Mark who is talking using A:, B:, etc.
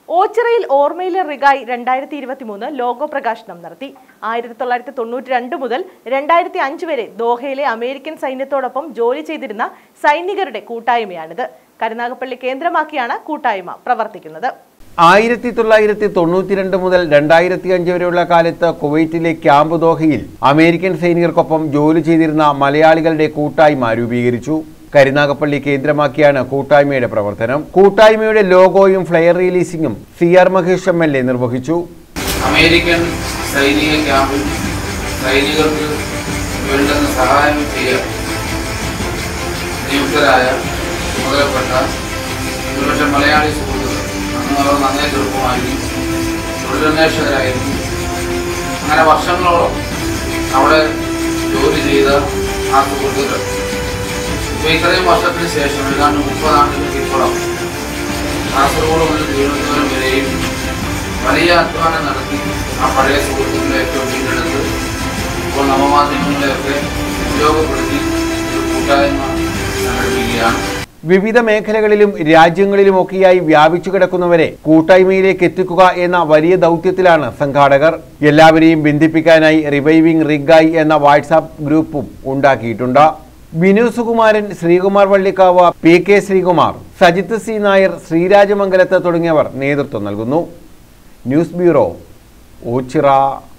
A: ഓച്ചിറയിൽ ഓർമ്മയിലെ റിഗായി രണ്ടായിരത്തി ഇരുപത്തി മൂന്ന് ലോഗോ പ്രകാശനം നടത്തി ആയിരത്തി തൊള്ളായിരത്തി തൊണ്ണൂറ്റി രണ്ട് മുതൽ രണ്ടായിരത്തി അഞ്ച് വരെ ദോഹയിലെ അമേരിക്കൻ സൈന്യത്തോടൊപ്പം ജോലി ചെയ്തിരുന്ന സൈനികരുടെ കൂട്ടായ്മയാണിത് കരുനാഗപ്പള്ളി കേന്ദ്രമാക്കിയാണ് കൂട്ടായ്മ പ്രവർത്തിക്കുന്നത്
B: ആയിരത്തി തൊള്ളായിരത്തി തൊണ്ണൂറ്റിരണ്ട് മുതൽ രണ്ടായിരത്തി അഞ്ച് വരെയുള്ള കാലത്ത് കുവൈറ്റിലെ ക്യാമ്പ് ദോഹയിൽ അമേരിക്കൻ സൈനികർക്കൊപ്പം ജോലി ചെയ്തിരുന്ന മലയാളികളുടെ കൂട്ടായ്മ രൂപീകരിച്ചു കരുനാഗപ്പള്ളി കേന്ദ്രമാക്കിയാണ് കൂട്ടായ്മയുടെ പ്രവർത്തനം കൂട്ടായ്മയുടെ ലോഗോയും ഫ്ലെയർ റിലീസിംഗും C R Mahesh M L A നിർവഹിച്ചു
C: അമേരിക്കൻ സൈനിക ക്യാമ്പിൽ സൈനികർക്ക് വേണ്ടുന്ന സഹായം ചെയ്യാൻ നിയുക്തരായ ചുമതലപ്പെട്ട ഒരുപക്ഷെ മലയാളി സുഹൃത്തുക്കൾ അന്ന് അവർ നന്നേ ചെറുപ്പമായിരുന്നു തൊഴിലന്വേഷകരായിരുന്നു അങ്ങനെ വർഷങ്ങളോളം അവിടെ ജോലി ചെയ്ത ആ സുഹൃത്തുക്കൾ ഇപ്പോൾ ഇത്രയും വർഷത്തിന് ശേഷം ഏതാണ്ട് മുപ്പതാണ്ടിന് ഇപ്പുറം കാസർഗോഡ് മുതൽ തിരുവനന്തപുരം വരെയും വലിയ അധ്വാനം നടത്തി ആ പഴയ സുഹൃത്തുക്കളെയൊക്കെ വീണ്ടെടുത്ത് ഇപ്പോൾ നവമാധ്യമങ്ങളെയൊക്കെ ഉപയോഗപ്പെടുത്തി ഒരു കൂട്ടായ്മ സംഘടിപ്പിക്കുകയാണ്
B: വിവിധ മേഖലകളിലും രാജ്യങ്ങളിലുമൊക്കെയായി വ്യാപിച്ചു കിടക്കുന്നവരെ കൂട്ടായ്മയിലേക്ക് എത്തിക്കുക എന്ന വലിയ ദൗത്യത്തിലാണ് സംഘാടകർ എല്ലാവരെയും ബന്ധിപ്പിക്കാനായി റിവൈവിംഗ് റിഗായി എന്ന വാട്സാപ്പ് ഗ്രൂപ്പും ഉണ്ടാക്കിയിട്ടുണ്ട് Binu Sukumaran Sreekumar Vallikkavu P K Sreekumar Sajith C Nair ശ്രീരാജമംഗലത്ത് തുടങ്ങിയവർ നേതൃത്വം നൽകുന്നു ന്യൂസ് ബ്യൂറോ ഓച്ചിറ